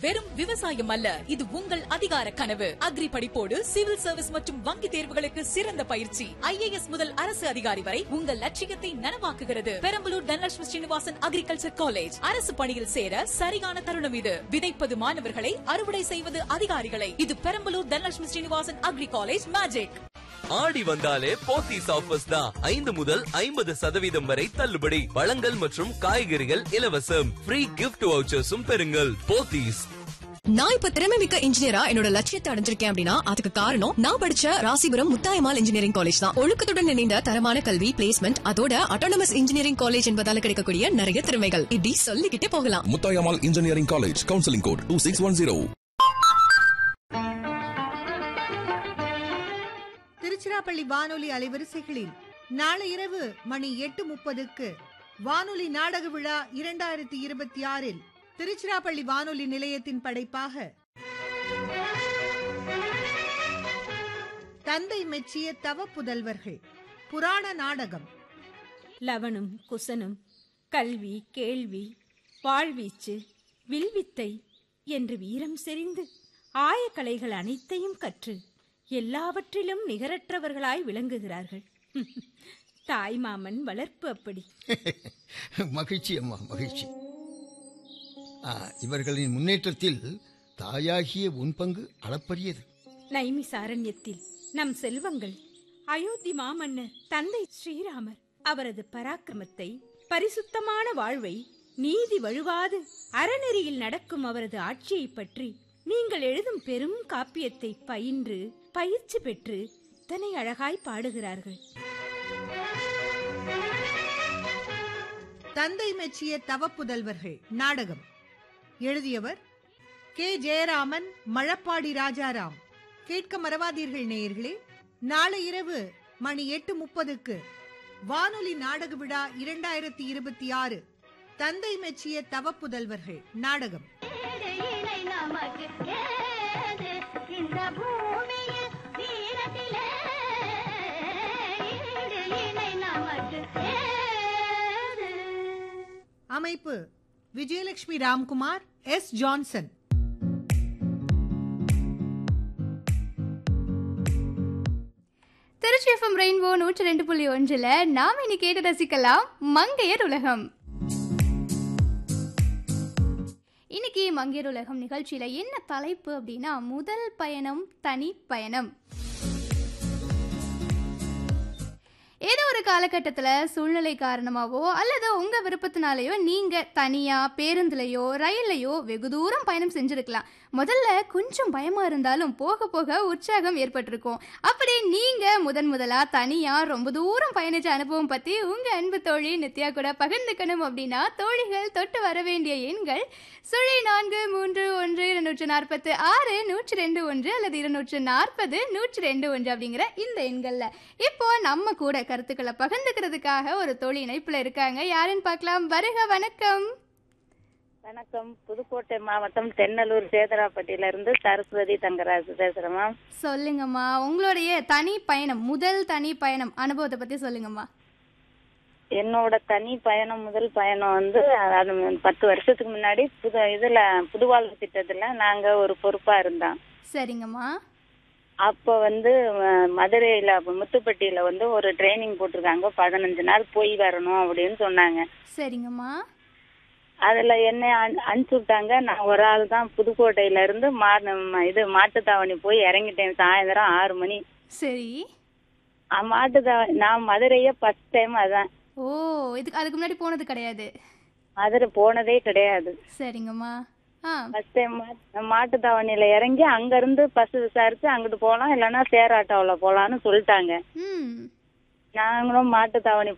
வெறும் விவசாயம் அல்ல இது உங்கள் அதிகார கனவு அக்ரி படிப்போடு சிவில் சர்வீஸ் மற்றும் வங்கி தேர்வுகளுக்கு சிறந்த பயிற்சி ஐஏஎஸ் முதல் அரசு அதிகாரி வரை உங்கள் லட்சியத்தை நனவாக்குகிறது பெரம்பலூர் தனலட்சுமி ஸ்ரீனிவாசன் அக்ரிகல்ச்சர் காலேஜ் அரசு பணியில் சேர சரியான தருணம் இது விதைப்பது மாணவர்களை அறுவடை செய்வது அதிகாரிகளை இது Perambalur Dhanalakshmi Srinivasan agri college magic ஆடி வந்தாலே போத்தீஸ் ஆஃபர்ஸ் தான் ஐந்து முதல் ஐம்பது சதவீதம் வரை தள்ளுபடி பழங்கள் மற்றும் காய்கறிகள் இலவசம் ஃப்ரீ கிஃப்ட் வவுச்சர்ஸும் பெறுங்கள் போத்தீஸ் நான் இப்ப திறமை மிக்க இன்ஜினியரா என்னோட லட்சியத்தை அடைஞ்சிருக்கேன் அப்படின்னா அதுக்கு காரணம் நான் படிச்ச ராசிபுரம் முத்தாயமால் இன்ஜினியரிங் காலேஜ் தான் ஒழுக்கத்துடன் இணைந்த தரமான கல்வி பிளேஸ்மெண்ட் அதோட அட்டானமஸ் இன்ஜினியரிங் காலேஜ் என்பதால கிடைக்கக்கூடிய நிறைய திறமைகள் இப்படி சொல்லிக்கிட்டே போகலாம் Muthayammal engineering college counselling code two six one zero Tiruchirappalli வானொலி அலைவரிசைகளில் நாளை இரவு மணி எட்டு முப்பதுக்கு வானொலி நாடக விழா இரண்டாயிரத்தி இருபத்தி ஆறில் திருச்சிராப்பள்ளி வானொலி நிலையத்தின் படைப்பாக தந்தை மெச்சிய தவ புதல்வர்கள் புராண நாடகம் லவனும் குசனும் கல்வி கேள்வி வாழ்வீச்சு வில்வித்தை என்று வீரம் செறிந்து ஆயக்கலைகள் அனைத்தையும் கற்று எல்லாவற்றிலும் நிகரற்றவர்களாய் விளங்குகிறார்கள் தாய்மாமன் வளர்ப்பு அப்படி மகிழ்ச்சி அம்மா மகிழ்ச்சி ஆ, இவர்களின் முன்னேற்றத்தில் தாயாகிய உன் பங்கு அளப்பரியது நைமிசாரண்யத்தில் நம் செல்வங்கள் அயோத்தி மாமன்னர் தந்தை ஸ்ரீராமர் அவரது பராக்கிரமத்தை பரிசுத்தமான வாழ்வை நீதி வழுவாது அறநெறியில் நடக்கும் அவரது ஆட்சியை பற்றி நீங்கள் எழுதும் பெரும் காப்பியத்தை பயின்று பயிற்சி பெற்று இத்தனை அழகாய் பாடுகிறார்கள் தந்தை மெச்சிய தவ புதல்வர்கள் நாடகம் எழுதியவர் கே ஜெயராமன் மழப்பாடி ராஜாராம் கேட்க மறவாதீர்கள் நேயர்களே நாளை இரவு மணி எட்டு முப்பதுக்கு வானொலி நாடக விழா இரண்டாயிரத்தி இருபத்தி ஆறு தந்தை மெச்சிய தவ புதல்வர்கள் நாடகம் இணை நமக்கு ஏது இந்த பூமியில் வீரத்திலே ஈடு இணை நமக்கு ஏது அமைப்பு Vijayalakshmi Ramkumar S Johnson Tiruchi FM rainbow நூற்றி ரெண்டு புள்ளி ஒன்றில் நாம் இனி கேட்டு ரசிக்கலாம் மங்கையர் உலகம் இன்னைக்கு மங்கையர் உலகம் நிகழ்ச்சியில என்ன தலைப்பு அப்படின்னா முதல் பயணம் தனி பயணம் ஏதோ ஒரு காலகட்டத்தில் சூழ்நிலை காரணமாவோ அல்லது உங்கள் விருப்பத்தினாலேயோ நீங்கள் தனியாக பேருந்துலையோ ரயில்லையோ வெகு தூரம் பயணம் செஞ்சுருக்கலாம் முதல்ல கொஞ்சம் பயமாக இருந்தாலும் போக போக உற்சாகம் ஏற்பட்டிருக்கும் அப்படி நீங்கள் முதன் முதலாக தனியாக ரொம்ப தூரம் பயணிச்ச அனுபவம் பற்றி உங்கள் அன்பு தோழி நித்யா கூட பகிர்ந்துக்கணும் அப்படின்னா தோழிகள் தொட்டு வர வேண்டிய எண்கள் சுழி நான்கு மூன்று ஒன்று இருநூற்று நாற்பத்து ஆறு நூற்றி ரெண்டு ஒன்று அல்லது இருநூற்று நாற்பது நூற்றி ரெண்டு ஒன்று அப்படிங்கிற இந்த எண்களில் இப்போ நம்ம கூட கருத்துக்களை பகிர்ந்துக்கிறதுக்காக ஒரு தோழி இணைப்புல இருக்காங்க யாருன்னு பார்க்கலாம் வருக வணக்கம் வணக்கம் புதுக்கோட்டை மாவட்டம் தென்னலூர் சேதராப்பட்டியில இருந்து சரஸ்வதி தங்கராஜ் பேசுறேன் மேம் சொல்லுங்கம்மா உங்களுடைய தனி பயணம் முதல் தனி பயணம் அனுபவத்தை பத்தி சொல்லுங்கம்மா என்னோட தனி பயணம் முதல் பயணம் வந்து அது பத்து வருஷத்துக்கு முன்னாடி புது இதுல புதுவாழ்வு திட்டத்துல நாங்க ஒரு பொறுப்பா இருந்தோம் சரிங்கம்மா அப்ப வந்து அஹ், மதுரையில முத்துப்பட்டியில வந்து ஒரு ட்ரைனிங் போட்டிருக்காங்க பதினஞ்சு நாள் போய் வரணும் அப்படின்னு சொன்னாங்க சரிங்கம்மா அதுல என்ன அனு- அனுப்பிச்சு விட்டாங்க நான் ஒரு ஆள் தான் புதுக்கோட்டையில இருந்து மா ம- இது மாட்டுத்தாவணி போய் இறங்கிட்டேன் சாயந்தரம் ஆறு மணி சரி அஹ் மாட்டுத்தாவணி நான் மதுரையே ஃபர்ஸ்ட் டைம் அதான் ஓ இதுக்கு அதுக்கு முன்னாடி போனது கிடையாது மதுரை போனதே கிடையாது சரிங்கம்மா ஆ ஃபர்ஸ்ட் டைம் மாட்டு தாவணியில இறங்கி அங்க இருந்து பஸ் விசாரிச்சு அங்கிட்டு போலாம் இல்லைன்னா சேர் ஆட்டோவில் போலாம்னு சொல்லிட்டாங்க ம் நாங்களும் மாட்டு தாவணி